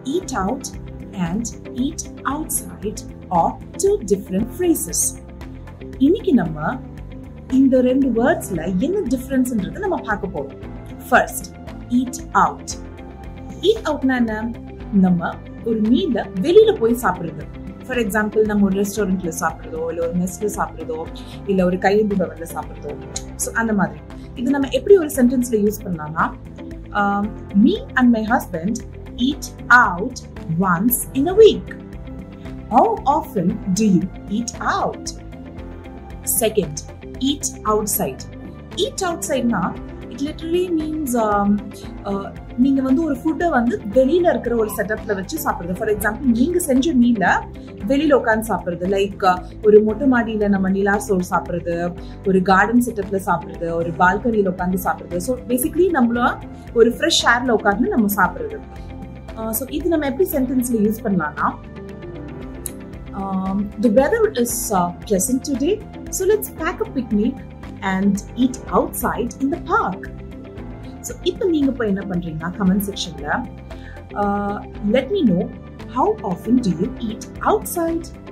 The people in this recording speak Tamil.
eat out and eat outside are two different phrases. இன்னைக்கு நம்ம இந்த ரெண்டு வேர்ட்ஸ்ல என்ன டிஃபரன்ஸ்ன்றது நம்ம பார்க்க போறோம் ஃபர்ஸ்ட் ஈட் அவுட் ஈட் அவுட்னா என்ன நம்ம ஒரு மீல வெளியில போய் சாப்பிடுறது ஃபார் எக்ஸாம்பிள் நம்ம ஒரு ரெஸ்டாரண்ட்ல சாப்பிடுறதோ இல்ல ஒரு மெஸ்ல சாப்பிடுறதோ இல்ல ஒரு கையெழுந்து பவன்ல சாப்பிடுறதோ ஸோ அந்த மாதிரி இது நம்ம எப்படி ஒரு சென்டென்ஸ்ல யூஸ் பண்ணலாம்னா me and my husband eat out once in a week. How often do you eat out? Second, eat outside. Eat outside na it literally means um, uh, நீங்க வந்து ஒரு ஃபுட்டை வந்து வெளியில இருக்கிற ஒரு செட்டப்ல வச்சு சாப்பிடுறது ஃபார் எக்ஸாம்பிள் நீங்க செஞ்ச மீல வெளியில உட்காந்து சாப்பிடுறது லைக் ஒரு மொட்டை மாடியில நம்ம நிலா சோறு சாப்பிடுறது ஒரு கார்டன் செட்டப்ல சாப்பிடுறது ஒரு பால்கனியில உட்காந்து சாப்பிடுறது ஸோ பேசிக்லி நம்மள ஒரு ஃப்ரெஷ் ஏர்ல உட்காந்து நம்ம சாப்பிடுறது ஸோ இது நம்ம எப்படி சென்டென்ஸ்ல யூஸ் பண்ணலாம்னா the weather is uh, pleasant today so let's pack a picnic and eat outside in the park so இப்போ நீங்க இப்போ என்ன பண்றீங்கன்னா கமெண்ட் செக்ஷன்ல let me know how often do you eat out side